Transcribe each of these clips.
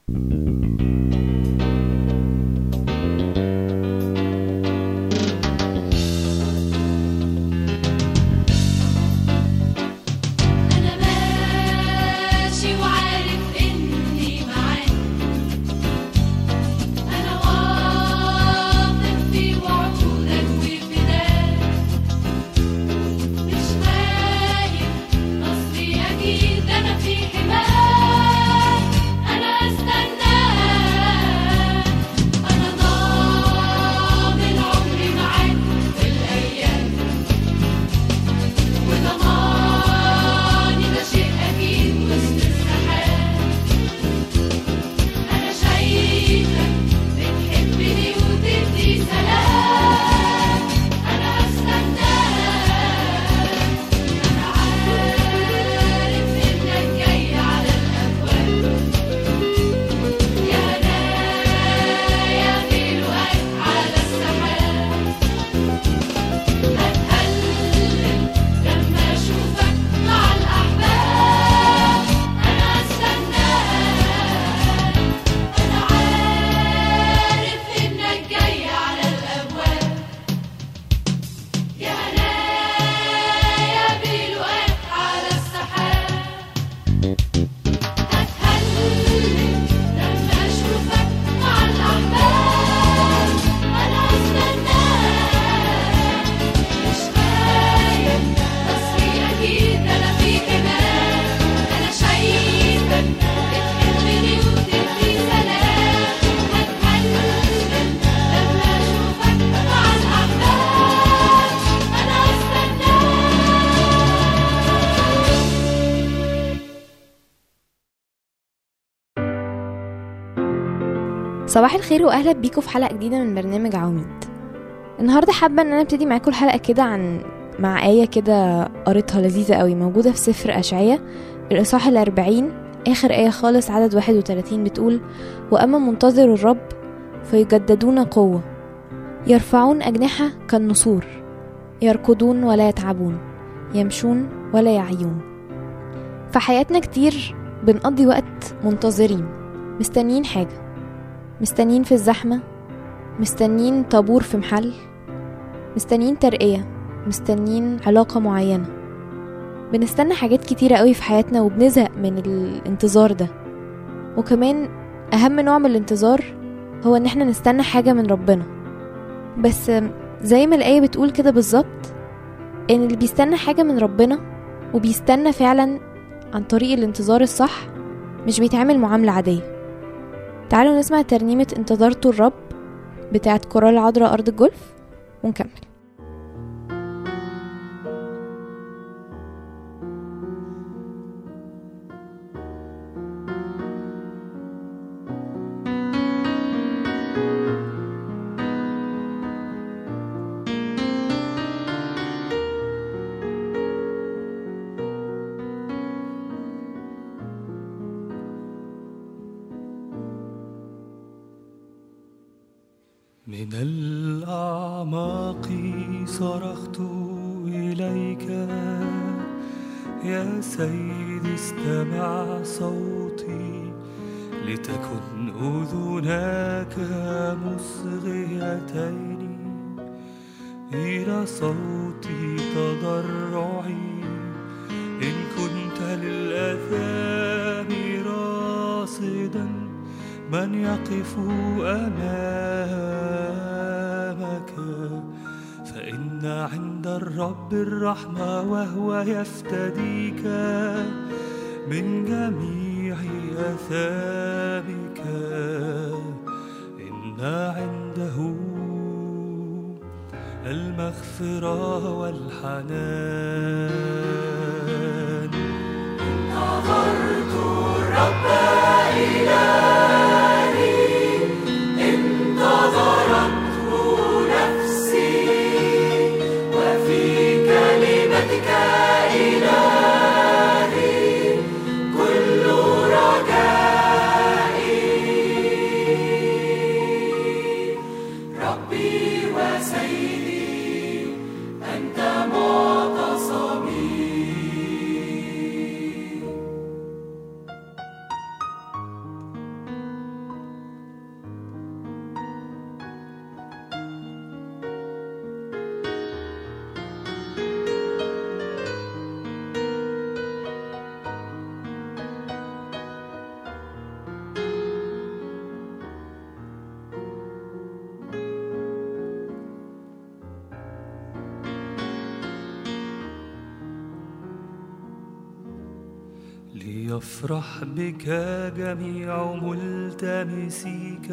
أنا ماشي وعارف إني معاك أنا واثق في وعودك وفداك مش خايف نصري أكيد أنا في حماك أنا أستناك أنا ضامن عمري معاك في الأيام وضماني ده شيء أكيد وسط السحاب أنا شايفك بتحبني وتدي سلام أنا هستناك أنا عارف إنك جاي على الأبواب يا هنايا في لقاك على السحاب هتهلل لما أشوفك مع الأحباب أنا أستناك أنا عارف إنك جاي على الأبواب يا هنايا بلقاك على السحاب هتهلل لما أشوفك مع الأحباب أنا أستناك مش خايف نصري أكيد أنا في حماك أنا شايفك بتحبني وتدي سلام هتهلل لما أشوفك مع الأحباب أنا أستناك صباح الخير واهلا بيكم في حلقه جديده من برنامج عواميد النهارده حابه ان انا ابتدي معاكم الحلقه كده عن مع آية كده قريتها لذيذة قوي موجودة في سفر أشعية الإصحاح الأربعين آخر آية خالص عدد واحد وتلاتين بتقول وأما منتظر الرب فيجددون قوة يرفعون أجنحة كالنسور يركضون ولا يتعبون يمشون ولا يعيون في حياتنا كتير بنقضي وقت منتظرين مستنيين حاجة مستنيين في الزحمة مستنيين طابور في محل مستنيين ترقية مستنيين علاقة معينة بنستنى حاجات كتيرة قوي في حياتنا وبنزهق من الانتظار ده وكمان أهم نوع من الانتظار هو إن احنا نستنى حاجة من ربنا بس زي ما الآية بتقول كده بالظبط إن اللي بيستنى حاجة من ربنا وبيستنى فعلا عن طريق الانتظار الصح مش بيتعامل معاملة عادية تعالوا نسمع ترنيمة انتظرت الرب بتاعت كورال العذراء أرض الجولف ونكمل من الأعماق صرخت إليك يا سيدي استمع صوتي لتكن أذناك مصغيتين إلى صوتي تضرعي إن كنت للآثام راصدا من يقف أمامك فإن عند الرب الرحمة وهو يفتديك من جميع أثامك إن عنده المغفرة والحنان ليفرح بك جميع ملتمسيك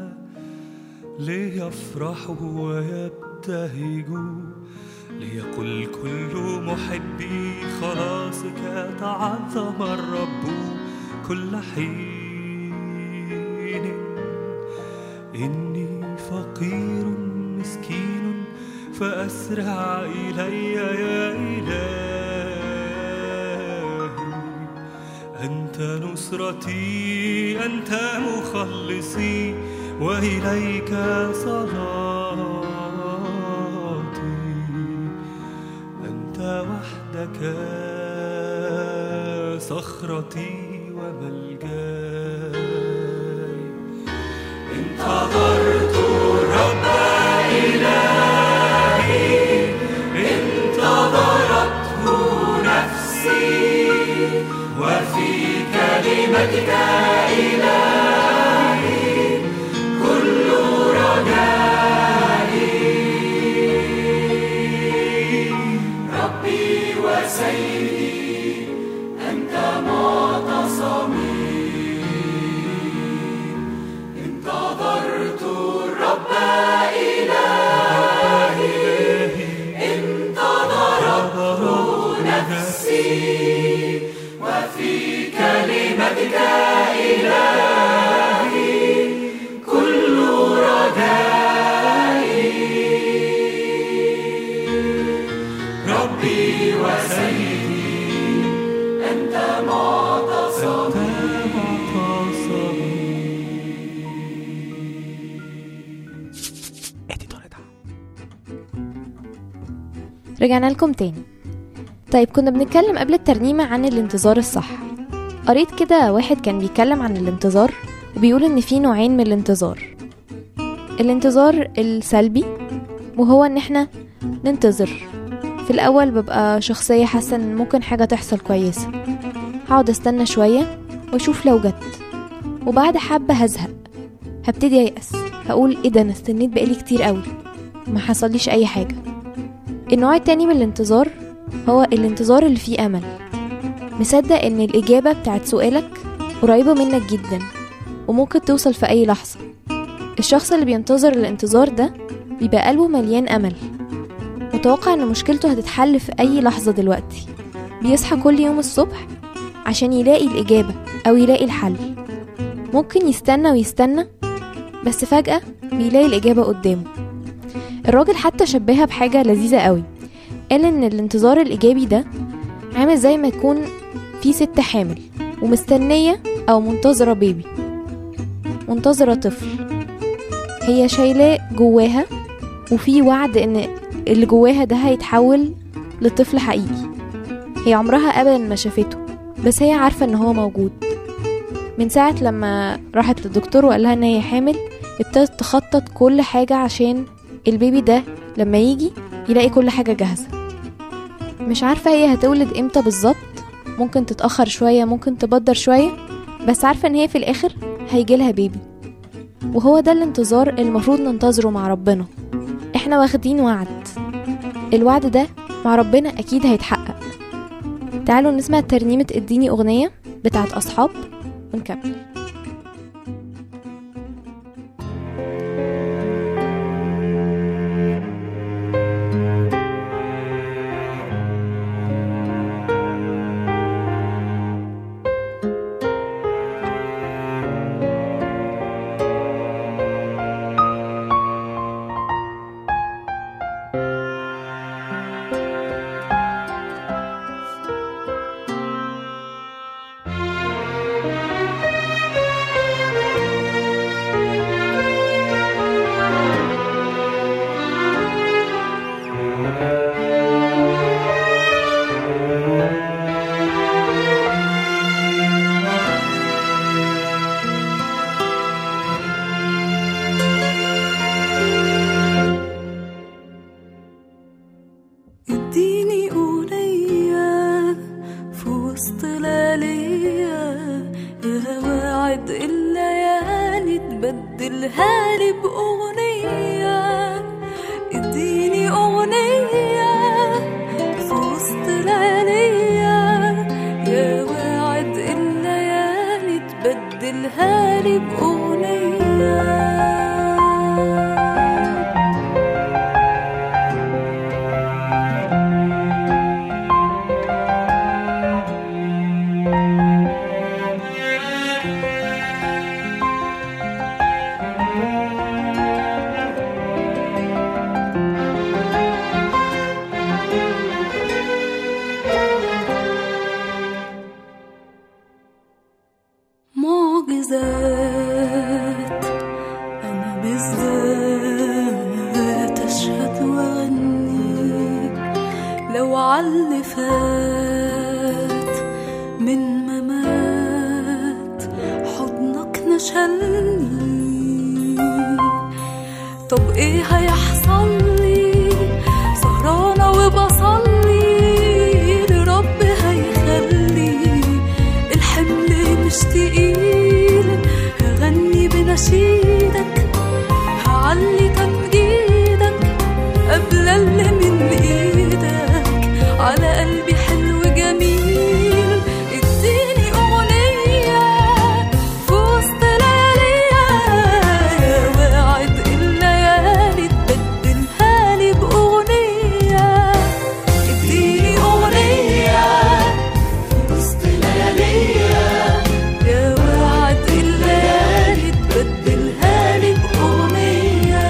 ليفرحوا ويبتهجوا ليقل كل محبي خلاصك تعظم الرب كل حين إني فقير مسكين فأسرع إلي يا إلهي أنت نصرتي أنت مخلصي وإليك صلاتي أنت وحدك صخرتي وملجاي انتظرت الرب إلهي انتظرته نفسي وفي كلمتك إلهي كل رجائي ربي وسيدي أنت معتصمي انتظرت الرب إلهي انتظرت نفسي وفي كلمتك إلهي كل رجائي ربي وسيدي أنت معتصمي رجعنا لكم تاني طيب كنا بنتكلم قبل الترنيمة عن الانتظار الصح قريت كده واحد كان بيتكلم عن الانتظار وبيقول ان في نوعين من الانتظار الانتظار السلبي وهو ان احنا ننتظر في الاول ببقى شخصية حاسة ان ممكن حاجة تحصل كويسة هقعد استنى شوية واشوف لو جت وبعد حبة هزهق هبتدي ايأس هقول ايه ده انا استنيت بقالي كتير قوي ما حصليش اي حاجة النوع التاني من الانتظار هو الانتظار اللي فيه أمل مصدق إن الإجابة بتاعت سؤالك قريبة منك جدا وممكن توصل في أي لحظة الشخص اللي بينتظر الانتظار ده بيبقى قلبه مليان أمل متوقع إن مشكلته هتتحل في أي لحظة دلوقتي بيصحى كل يوم الصبح عشان يلاقي الإجابة أو يلاقي الحل ممكن يستنى ويستنى بس فجأة بيلاقي الإجابة قدامه الراجل حتى شبهها بحاجة لذيذة قوي قال ان الانتظار الايجابي ده عامل زي ما يكون في ست حامل ومستنية او منتظرة بيبي منتظرة طفل هي شايلاه جواها وفي وعد ان اللي جواها ده هيتحول لطفل حقيقي هي عمرها ابدا ما شافته بس هي عارفة ان هو موجود من ساعة لما راحت للدكتور وقال لها ان هي حامل ابتدت تخطط كل حاجة عشان البيبي ده لما يجي يلاقي كل حاجة جاهزة مش عارفة هي هتولد امتى بالظبط ممكن تتأخر شوية ممكن تبدر شوية بس عارفة ان هي في الاخر هيجيلها بيبي وهو ده الانتظار اللي المفروض ننتظره مع ربنا احنا واخدين وعد الوعد ده مع ربنا اكيد هيتحقق تعالوا نسمع ترنيمة اديني اغنية بتاعت اصحاب ونكمل اديني أغنية في وسط ليالية يا واعد الليالي تبدلها لي بأغنية اديني أغنية في وسط ليالية يا واعد الليالي بدلها لي بأغنية معجزات أنا بالذات أشهد وأغني لو عاللي فات من ممات حضنك نشلني طب ايه هيحصل لي سهرانة وبصلي لرب هيخلي الحمل مش تقيل هغني بنشيدك هعلي تمجيدك قبل اللي من ايدك على قلبي حلو جميل اديني اغنية في وسط لياليا يا واعد الليالي تبدلها لي باغنية اديني اغنية في وسط لياليا يا واعد الليالي تبدلها لي باغنية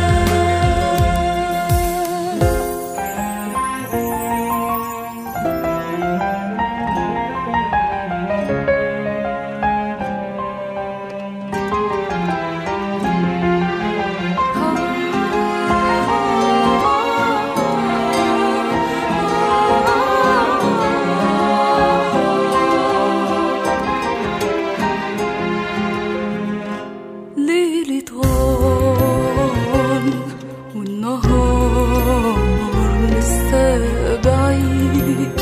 ليلي طال والنهار لسه بعيد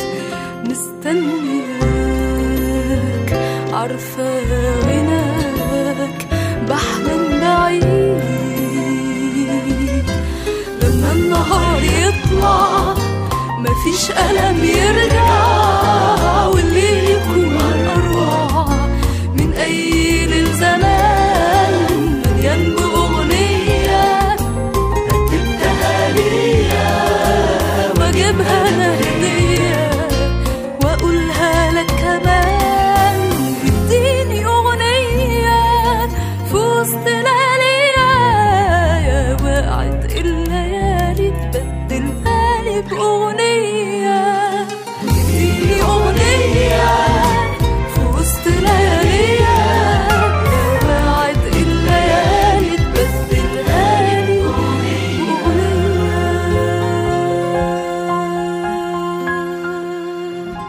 مستنياك عارفة غناك بحلم بعيد لما النهار يطلع مفيش ألم يرجع والليل يكون أروع من أي ليل زمان مليان بأغنية رتبتها ليا وأجيبها أنا هدية وأقولها لك كمان اديني أغنية في وسط لياليا يا واعد الليالي تبدلها لي بأغنية اديني أغنية في وسط لياليا يا واعد الليالي تبدلها لي بأغنية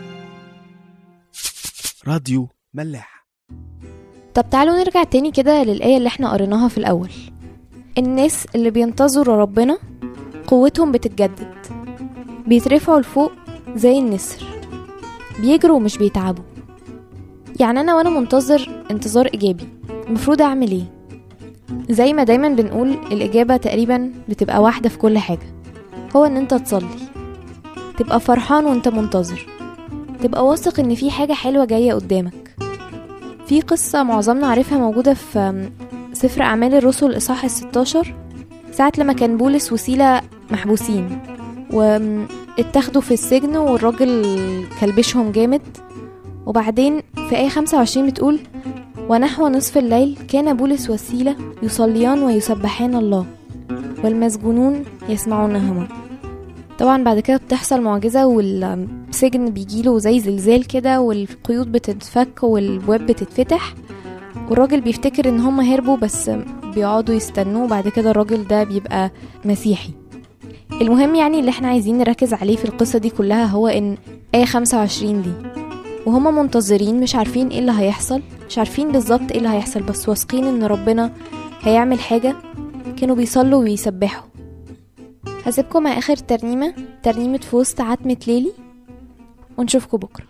راديو ملاح طب تعالوا نرجع تاني كده للآية اللي احنا قريناها في الأول الناس اللي بينتظروا ربنا قوتهم بتتجدد بيترفعوا لفوق زي النسر بيجروا ومش بيتعبوا يعني أنا وأنا منتظر انتظار إيجابي المفروض أعمل إيه؟ زي ما دايما بنقول الإجابة تقريبا بتبقى واحدة في كل حاجة هو إن أنت تصلي تبقى فرحان وأنت منتظر تبقى واثق إن في حاجة حلوة جاية قدامك في قصة معظمنا عارفها موجودة في أم، سفر أعمال الرسل إصحاح الستاشر ساعة لما كان بولس وسيلة محبوسين واتاخدوا في السجن والراجل كلبشهم جامد وبعدين في آية 25 بتقول ونحو نصف الليل كان بولس وسيلة يصليان ويسبحان الله والمسجونون يسمعونهما طبعا بعد كده بتحصل معجزة والسجن بيجيله زي زلزال كده والقيود بتتفك والابواب بتتفتح والراجل بيفتكر ان هم هربوا بس بيقعدوا يستنوه وبعد كده الراجل ده بيبقى مسيحي المهم يعني اللي احنا عايزين نركز عليه في القصة دي كلها هو ان آية 25 دي وهما منتظرين مش عارفين ايه اللي هيحصل مش عارفين بالظبط ايه اللي هيحصل بس واثقين ان ربنا هيعمل حاجة كانوا بيصلوا ويسبحوا هسيبكم مع اخر ترنيمة ترنيمة في وسط عتمة ليلي ونشوفكم بكرة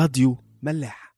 راديو ملاح